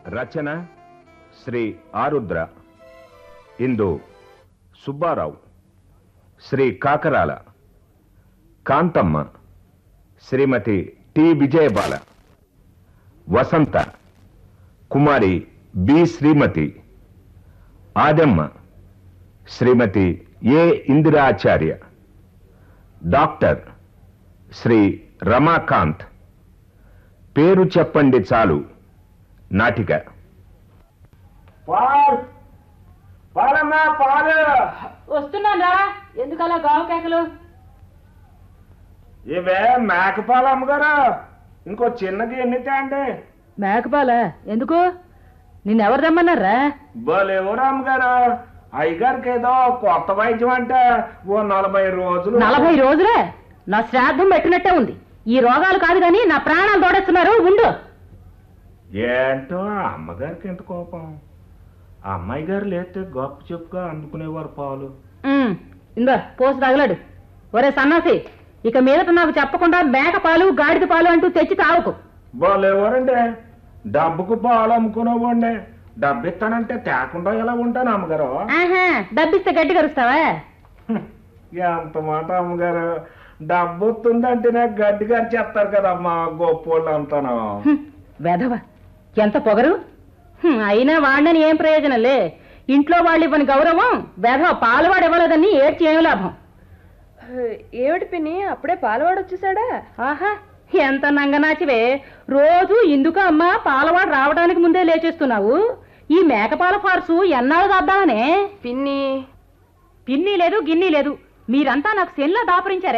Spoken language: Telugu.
Rachana Shri Arudra Indu Subbarao Shri Kakarala Kanthamma Shrimati T Vijayabala Vasantha Kumari B Shrimati Adamma Shrimati A Indiracharya doctor Shri Ramakanth పేరు చెప్పండి చాలు నాటిక పాల్ పాలమ్మా పాలు వస్తున్నాను రా ఎందుకలా గావు కేకలు ఇవే మేకపాలు అమ్మగారు ఇంకో చిన్నది ఎన్ని తేండి మేకపాల ఎందుకు నిన్నెవరు రమ్మన్నారా బలేవరు అమ్మగారు అయ్యగారికి ఏదో కొత్త వైద్యం అంటే ఓ నలభై రోజులు నలభై రోజులే నా శ్రాద్ధం పెట్టినట్టే ఉంది ఈ రోగాలు కాదు కానీ నా ప్రాణాలు తోడేస్తున్నారు ఉండు ఏంటో ఆ అమ్మగారికి ఎంత కోపం ఆ అమ్మాయి గారు లేతే గొప్ప చెప్పుగా అందుకునేవారు పాలు ఉమ్, ఇందో పోసి తగలడు ఒరే సన్నాసి ఇక మీదట నాకు చెప్పకుండా మేక పాలు గాడిద పాలు అంటూ తెచ్చి తావుకు బలేవరండి డబ్బుకు పాలు అమ్ముకునేవ్వండి డబ్బు ఇస్తానంటే తేకుండా ఎలా ఉంటాను అమ్మగారు ఆహా డబ్బిస్తే గడ్డి కరుస్తావా ఎంత మాట అమ్మగారు డబ్బు వస్తుందంటేనే గడ్డి గారు చెప్తారు కదమ్మా గొప్పోళ్ళు అంతాను హ్మ్, వెధవ ఎంత పొగరు హ్మ్, అయినా వాడినని ఏం ప్రయోజనంలే ఇంట్లో వాళ్ళు ఇవ్వని గౌరవం వెధవ పాలువాడు ఇవ్వలేదని ఏడ్చి ఏం లాభం ఏమిటి పిన్ని అప్పుడే పాలవాడు వచ్చేసాడా ఆహా ఎంత నంగనాచివే రోజు ఇందుకు అమ్మా పాలవాడు రావడానికి ముందే లేచేస్తున్నావు ఈ మేకపాల ఫార్సు ఎన్నాళ్ళు దాద్దామనే పిన్ని పిన్ని లేదు గిన్ని లేదు మీరంతా నాకు సెల్లా దాపరించారే